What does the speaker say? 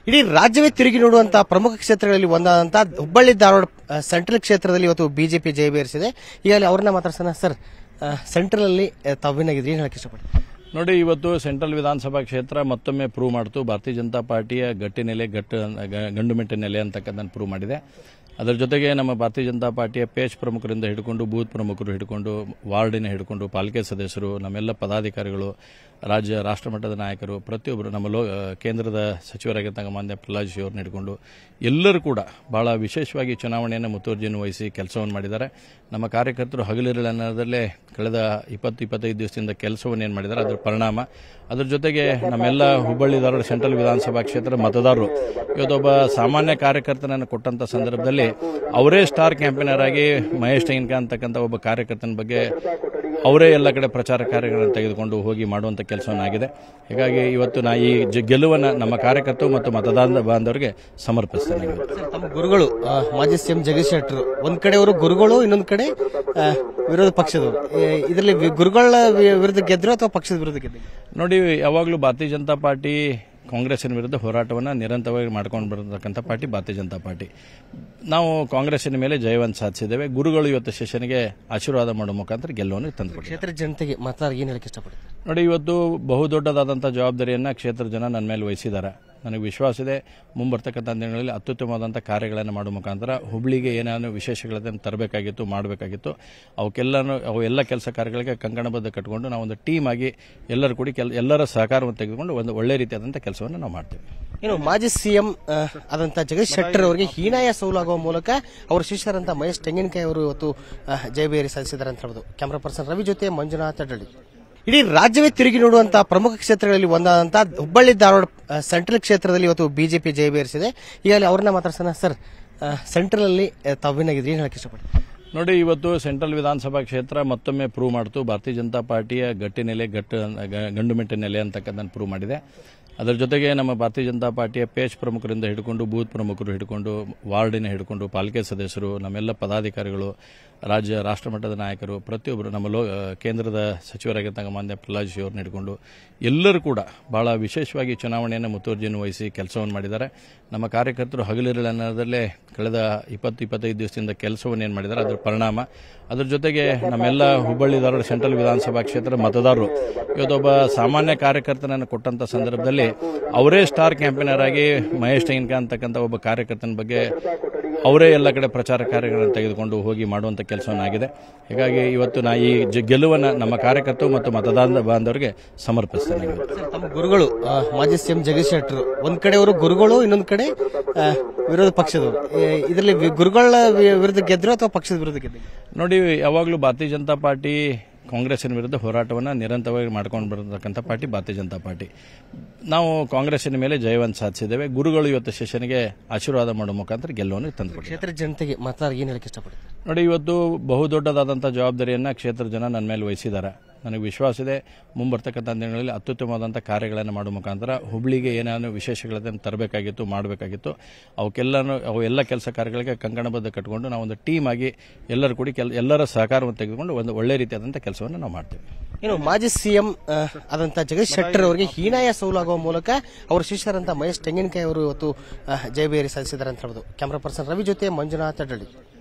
ಇಡೀ ರಾಜ್ಯವೇ ತಿರುಗಿ ನೋಡುವಂತಹ ಪ್ರಮುಖ ಕ್ಷೇತ್ರಗಳಲ್ಲಿ ಒಂದಾದಂತಹ ಹುಬ್ಬಳ್ಳಿ ಧಾರವಾಡ ಆ, ಸೆಂಟ್ರಲ್ ಕ್ಷೇತ್ರದಲ್ಲಿ ಇವತ್ತು ಬಿಜೆಪಿ ಜಯಬೇರಿಸಿದೆ ಈಗಾಗಲೇ ಅವ್ರನ್ನ ಮಾತಾಡ್ಸೋಣ ಸರ್ ಆ, ಸೆಂಟ್ರಲ್ ಅಲ್ಲಿ ಆ, ತಾವು ಏನಾಗಿದ್ರಿ ಏನ್ ಹೇಳಕ್ ಇಷ್ಟಪಡ್ತೀನಿ ನೋಡಿ ಇವತ್ತು ಸೆಂಟ್ರಲ್ ವಿಧಾನಸಭಾ ಕ್ಷೇತ್ರ ಮತ್ತೊಮ್ಮೆ ಪ್ರೂವ್ ಮಾಡ್ತು ಭಾರತೀಯ ಜನತಾ ಪಾರ್ಟಿಯ ಗಟ್ಟಿ ನೆಲೆ ಗಟ್ಟು ಗ- ಗಂಡು ಮೆಟ್ಟ ನೆಲೆ ಅಂತಕ್ಕಂಥದ್ದು ಪ್ರೂವ್ ಮಾಡಿದೆ ಅದರ ಜೊತೆಗೆ ನಮ್ಮ ಭಾರತೀಯ ಜನತಾ ಪಾರ್ಟಿಯ ಪೇಜ್ ಪ್ರಮುಖರಿಂದ ಹಿಡ್ಕೊಂಡು ಬೂತ್ ಪ್ರಮುಖರು ಹಿಡ್ಕೊಂಡು ವಾರ್ಡಿನ ಹಿಡ್ಕೊಂಡು ಪಾಲಿಕೆ ಸದಸ್ಯರು ನಮ್ಮೆಲ್ಲ ಪದಾಧಿಕಾರಿಗಳು ರಾಜ್ಯ ರಾಷ್ಟ್ರಮಟ್ಟದ ನಾಯಕರು ಪ್ರತಿಯೊಬ್ಬರು ನಮ್ಮ ಲೋ ಕೇಂದ್ರದ ಸಚಿವರಾಗಿರ್ತಕ್ಕ ಮಾನ್ಯ ಪ್ರಹ್ಲಾದ್ ಜೋಶಿ ಅವ್ರನ್ನ ಹಿಡ್ಕೊಂಡು ಎಲ್ಲರೂ ಕೂಡ ಬಹಳ ವಿಶೇಷವಾಗಿ ಚುನಾವಣೆಯನ್ನು ಮುತುವರ್ಜಿಯನ್ನು ವಹಿಸಿ ಕೆಲಸವನ್ನು ಮಾಡಿದ್ದಾರೆ ನಮ್ಮ ಕಾರ್ಯಕರ್ತರು ಹಗಲಿರಳನ್ನದಲ್ಲೇ ಕಳೆದ ಇಪ್ಪತ್ತು ಇಪ್ಪತ್ತೈದು ದಿವಸದಿಂದ ಕೆಲಸವನ್ನು ಏನು ಮಾಡಿದ್ದಾರೆ ಅದರ ಪರಿಣಾಮ ಅದರ ಜೊತೆಗೆ ನಮ್ಮೆಲ್ಲ ಹುಬ್ಬಳ್ಳಿ ಧಾರವಾಡ ಸೆಂಟ್ರಲ್ ವಿಧಾನಸಭಾ ಕ್ಷೇತ್ರ ಮತದಾರರು ಇವತ್ತೊಬ್ಬ ಸಾಮಾನ್ಯ ಕಾರ್ಯಕರ್ತನನ್ನು ಕೊಟ್ಟಂತ ಸಂದರ್ಭದಲ್ಲಿ ಅವರೇ ಸ್ಟಾರ್ ಕ್ಯಾಂಪೇನರ್ ಆಗಿ ಮಹೇಶ್ ಟೈನ್ಕ ಅಂತಕ್ಕಂಥ ಒಬ್ಬ ಕಾರ್ಯಕರ್ತನ ಬಗ್ಗೆ ಅವರೇ ಎಲ್ಲ ಕಡೆ ಪ್ರಚಾರ ಕಾರ್ಯಗಳನ್ನು ತೆಗೆದುಕೊಂಡು ಹೋಗಿ ಮಾಡುವಂತ ಕೆಲಸವನ್ನಾಗಿದೆ ಹೀಗಾಗಿ ಇವತ್ತು ನಾ ಈ ಜ- ಗೆಲುವನ್ನು ನಮ್ಮ ಕಾರ್ಯಕರ್ತರು ಮತ್ತು ಮತದಾನ ಬಾಂಧವರಿಗೆ ಸಮರ್ಪಿಸ್ತೇನೆ ಇವತ್ತು. ಸರ್, ತಮ್ಮ ಗುರುಗಳು ಆ, ಮಾಜಿ ಸಿಎಂ ಜಗದೀಶ್ ಶೆಟ್ಟರು ಒಂದ್ ಕಡೆ ಅವರು ಗುರುಗಳು ಇನ್ನೊಂದ್ ಕಡೆ ಆ, ವಿರೋಧ ಪಕ್ಷದವರು ಇದರಲ್ಲಿ ಗುರುಗಳ ವಿ- ವಿರುದ್ಧ ಗೆದ್ರು ಅಥವಾ ಪಕ್ಷದ ವಿರುದ್ಧ ಗೆದ್ರು ನೋಡಿ ಯಾವಾಗಲೂ ಭಾರತೀಯ ಜನತಾ ಪಾರ್ಟಿ ಕಾಂಗ್ರೆಸ್ಸಿನ ವಿರುದ್ಧ ಹೋರಾಟವನ್ನು ನಿರಂತರವಾಗಿ ಮಾಡ್ಕೊಂಡು ಬರತಕ್ಕಂಥ ಪಾರ್ಟಿ ಭಾರತೀಯ ಜನತಾ ಪಾರ್ಟಿ ನಾವು ಕಾಂಗ್ರೆಸ್ಸಿನ ಮೇಲೆ ಜಯವನ್ನು ಸಾಧಿಸಿದ್ದೇವೆ ಗುರುಗಳು ಇವತ್ತು ಶಿಷ್ಯನಿಗೆ ಆಶೀರ್ವಾದ ಮಾಡೋ ಮುಖಾಂತರ ಗೆಲುವನ್ನು ತಂದುಕೊಟ್ಟಿದ್ದಾರೆ ಕ್ಷೇತ್ರ ಜನತೆಗೆ ಮಾತಾಡಿ ಏನ್ ಹೇಳಕ್ ಇಷ್ಟಪಡ್ತೀನಿ ನೋಡಿ ಇವತ್ತು ಬಹುದೊಡ್ಡದಾದಂಥ ಜವಾಬ್ದಾರಿಯನ್ನು ಕ್ಷೇತ್ರ ಜನ ನನ್ನ ಮೇಲೆ ವಹಿಸಿದ್ದಾರೆ ನನಗೆ ವಿಶ್ವಾಸ ಇದೆ ಮುಂಬರ್ತಕ್ಕಂಥ ದಿನಗಳಲ್ಲಿ ಅತ್ಯುತ್ತಮವಾದಂಥ ಕಾರ್ಯಗಳನ್ನು ಮಾಡುವ ಮುಖಾಂತರ ಹುಬ್ಳಿಗೆ ಏನೇನು ವಿಶೇಷಗಳನ್ನು ತರಬೇಕಾಗಿತ್ತು ಮಾಡಬೇಕಾಗಿತ್ತು ಅವಕ್ಕೆಲ್ಲನೂ ಅವು ಎಲ್ಲ ಕೆಲಸ ಕಾರ್ಯಗಳಿಗೆ ಕಂಕಣಬದ್ಧ ಕಟ್ಕೊಂಡು ನಾವು ಒಂದು ಟೀಮ್ ಆಗಿ ಎಲ್ಲರೂ ಕೂಡಿ ಕೆಲ ಎಲ್ಲರ ಸಹಕಾರವನ್ನು ತೆಗೆದುಕೊಂಡು ಒಂದು ಒಳ್ಳೆ ರೀತಿಯಾದಂಥ ಕೆಲಸವನ್ನು ನಾವು ಮಾಡ್ತೇವೆ ಇನ್ನು ಮಾಜಿ ಸಿಎಂ ಆದಂತ ಜಗದೀಶ್ ಶೆಟ್ಟರ್ ಅವರಿಗೆ ಹೀನಾಯ ಸೋಲಾಗುವ ಮೂಲಕ ಅವರ ಶಿಷ್ಯರಂತ ಮಹೇಶ್ ತೆಂಗಿನಕಾಯಿ ಅವರು ಇವತ್ತು ಆ, ಜಯಬೇರಿ ಸಾಧಿಸಿದ್ದಾರೆ ಅಂತ ಹೇಳ್ಬೋದು ಕ್ಯಾಮರಾ ಪರ್ಸನ್ ರವಿ ಜೊತೆ ಮಂಜುನಾಥ್ ಅಡ್ಡಳ್ಳಿ ಇಡೀ ರಾಜ್ಯವೇ ತಿರುಗಿ ನೋಡುವಂತಹ ಪ್ರಮುಖ ಕ್ಷೇತ್ರಗಳಲ್ಲಿ ಒಂದಾದಂತಹ ಹುಬ್ಬಳ್ಳಿ ಧಾರವಾಡ ಆ, ಸೆಂಟ್ರಲ್ ಕ್ಷೇತ್ರದಲ್ಲಿ ಇವತ್ತು ಬಿಜೆಪಿ ಜಯಬೇರಿಸಿದೆ ಈಗಾಗಲೇ ಅವ್ರನ್ನ ಮಾತಾಡ್ಸೋಣ ಸರ್ ಆ, ಸೆಂಟ್ರಲ್ ಅಲ್ಲಿ ಆ, ತಾವು ಏನಾಗಿದ್ರಿ ಏನ್ ಹೇಳಕ್ ಇಷ್ಟಪಡ್ತೀನಿ ನೋಡಿ ಇವತ್ತು ಸೆಂಟ್ರಲ್ ವಿಧಾನಸಭಾ ಕ್ಷೇತ್ರ ಮತ್ತೊಮ್ಮೆ ಪ್ರೂವ್ ಮಾಡ್ತು ಭಾರತೀಯ ಜನತಾ ಪಾರ್ಟಿಯ ಗಟ್ಟಿ ನೆಲೆ ಗಟ್ಟು ಗ- ಗಂಡು ಮೆಟ್ಟ ನೆಲೆ ಅಂತಕ್ಕಂಥದ್ದು ಪ್ರೂವ್ ಮಾಡಿದೆ ಅದರ ಜೊತೆಗೆ ನಮ್ಮ ಭಾರತೀಯ ಜನತಾ ಪಾರ್ಟಿಯ ಪೇಜ್ ಪ್ರಮುಖರಿಂದ ಹಿಡ್ಕೊಂಡು ಬೂತ್ ಪ್ರಮುಖರು ಹಿಡ್ಕೊಂಡು ವಾರ್ಡಿನ ಹಿಡ್ಕೊಂಡು ಪಾಲಿಕೆ ಸದಸ್ಯರು ನಮ್ಮೆಲ್ಲ ಪದಾಧಿಕಾರಿಗಳು ರಾಜ್ಯ ರಾಷ್ಟ್ರಮಟ್ಟದ ನಾಯಕರು ಪ್ರತಿಯೊಬ್ಬರು ನಮ್ಮ ಲೋ ಕೇಂದ್ರದ ಸಚಿವರಾಗಿರ್ತಕ್ಕ ಮಾನ್ಯ ಪ್ರಹ್ಲಾದ್ ಜೋಶಿ ಅವ್ರನ್ನ ಹಿಡ್ಕೊಂಡು ಎಲ್ಲರೂ ಕೂಡ ಬಹಳ ವಿಶೇಷವಾಗಿ ಚುನಾವಣೆಯನ್ನು ಮುತುವರ್ಜಿಯನ್ನು ವಹಿಸಿ ಕೆಲಸವನ್ನು ಮಾಡಿದ್ದಾರೆ ನಮ್ಮ ಕಾರ್ಯಕರ್ತರು ಹಗಲಿರಳನ್ನದಲ್ಲೇ ಕಳೆದ ಇಪ್ಪತ್ತು ಇಪ್ಪತ್ತೈದು ದಿವಸದಿಂದ ಕೆಲಸವನ್ನು ಏನು ಮಾಡಿದ್ದಾರೆ ಅದರ ಪರಿಣಾಮ ಅದರ ಜೊತೆಗೆ ನಮ್ಮೆಲ್ಲ ಹುಬ್ಬಳ್ಳಿ ಧಾರವಾಡ ಸೆಂಟ್ರಲ್ ವಿಧಾನಸಭಾ ಕ್ಷೇತ್ರ ಮತದಾರರು ಇವತ್ತೊಬ್ಬ ಸಾಮಾನ್ಯ ಕಾರ್ಯಕರ್ತನನ್ನು ಕೊಟ್ಟಂತ ಸಂದರ್ಭದಲ್ಲಿ ಅವರೇ ಸ್ಟಾರ್ ಕ್ಯಾಂಪೇನರ್ ಆಗಿ ಮಹೇಶ್ ಟೈನ್ಕ ಅಂತಕ್ಕಂಥ ಒಬ್ಬ ಕಾರ್ಯಕರ್ತನ ಬಗ್ಗೆ ಅವರೇ ಎಲ್ಲ ಕಡೆ ಪ್ರಚಾರ ಕಾರ್ಯಗಳನ್ನು ತೆಗೆದುಕೊಂಡು ಹೋಗಿ ಮಾಡುವಂತ ಕೆಲಸವನ್ನಾಗಿದೆ ಹೀಗಾಗಿ ಇವತ್ತು ನಾ ಈ ಜ- ಗೆಲುವನ್ನು ನಮ್ಮ ಕಾರ್ಯಕರ್ತರು ಮತ್ತು ಮತದಾನ ಬಾಂಧವರಿಗೆ ಸಮರ್ಪಿಸ್ತೇನೆ ಇವತ್ತು. ಸರ್, ತಮ್ಮ ಗುರುಗಳು ಆ, ಮಾಜಿ ಸಿಎಂ ಜಗದೀಶ್ ಶೆಟ್ಟರು ಒಂದ್ ಕಡೆ ಅವರು ಗುರುಗಳು ಇನ್ನೊಂದ್ ಕಡೆ ಆ, ವಿರೋಧ ಪಕ್ಷದವರು ಇದರಲ್ಲಿ ಗುರುಗಳ ವಿ- ವಿರುದ್ಧ ಗೆದ್ರು ಅಥವಾ ಪಕ್ಷದ ವಿರುದ್ಧ ಗೆದ್ರು ನೋಡಿ ಯಾವಾಗಲೂ ಭಾರತೀಯ ಜನತಾ ಪಾರ್ಟಿ ಕಾಂಗ್ರೆಸ್ಸಿನ ವಿರುದ್ಧ ಹೋರಾಟವನ್ನು ನಿರಂತರವಾಗಿ ಮಾಡ್ಕೊಂಡು ಬರತಕ್ಕಂಥ ಪಾರ್ಟಿ ಭಾರತೀಯ ಜನತಾ ಪಾರ್ಟಿ ನಾವು ಕಾಂಗ್ರೆಸ್ಸಿನ ಮೇಲೆ ಜಯವನ್ನು ಸಾಧಿಸಿದ್ದೇವೆ ಗುರುಗಳು ಇವತ್ತು ಶಿಷ್ಯನಿಗೆ ಆಶೀರ್ವಾದ ಮಾಡೋ ಮುಖಾಂತರ ಗೆಲುವನ್ನು ತಂದುಕೊಟ್ಟಿದ್ದಾರೆ ಕ್ಷೇತ್ರ ಜನತೆಗೆ ಮಾತಾಡಿ ಏನ್ ಹೇಳಕ್ ಇಷ್ಟಪಡ್ತೀನಿ ನೋಡಿ ಇವತ್ತು ಬಹುದೊಡ್ಡದಾದಂಥ ಜವಾಬ್ದಾರಿಯನ್ನು ಕ್ಷೇತ್ರ ಜನ ನನ್ನ ಮೇಲೆ ವಹಿಸಿದ್ದಾರೆ ನನಗೆ ವಿಶ್ವಾಸ ಇದೆ ಮುಂಬರ್ತಕ್ಕಂಥ ದಿನಗಳಲ್ಲಿ ಅತ್ಯುತ್ತಮವಾದಂಥ ಕಾರ್ಯಗಳನ್ನು ಮಾಡುವ ಮುಖಾಂತರ ಹುಬ್ಳಿಗೆ ಏನೇನು ವಿಶೇಷಗಳನ್ನು ತರಬೇಕಾಗಿತ್ತು ಮಾಡಬೇಕಾಗಿತ್ತು ಅವಕ್ಕೆಲ್ಲನೂ ಅವು ಎಲ್ಲ ಕೆಲಸ ಕಾರ್ಯಗಳಿಗೆ ಕಂಕಣಬದ್ಧ ಕಟ್ಕೊಂಡು ನಾವು ಒಂದು ಟೀಮ್ ಆಗಿ ಎಲ್ಲರೂ ಕೂಡಿ ಕೆಲ ಎಲ್ಲರ ಸಹಕಾರವನ್ನು ತೆಗೆದುಕೊಂಡು ಒಂದು ಒಳ್ಳೆ ರೀತಿಯಾದಂಥ ಕೆಲಸವನ್ನು ನಾವು ಮಾಡ್ತೇವೆ ಇನ್ನು ಮಾಜಿ ಸಿಎಂ ಆದಂತ ಜಗದೀಶ್ ಶೆಟ್ಟರ್ ಅವರಿಗೆ ಹೀನಾಯ ಸೋಲಾಗುವ ಮೂಲಕ ಅವರ ಶಿಷ್ಯರಂತ ಮಹೇಶ್ ತೆಂಗಿನಕಾಯಿ ಅವರು ಇವತ್ತು ಆ, ಜಯಬೇರಿ ಸಾಧಿಸಿದ್ದಾರೆ ಅಂತ ಹೇಳ್ಬೋದು ಕ್ಯಾಮರಾ ಪರ್ಸನ್ ರವಿ ಜೊತೆ ಮಂಜುನಾಥ್ ಅಡ್ಡಳ್ಳಿ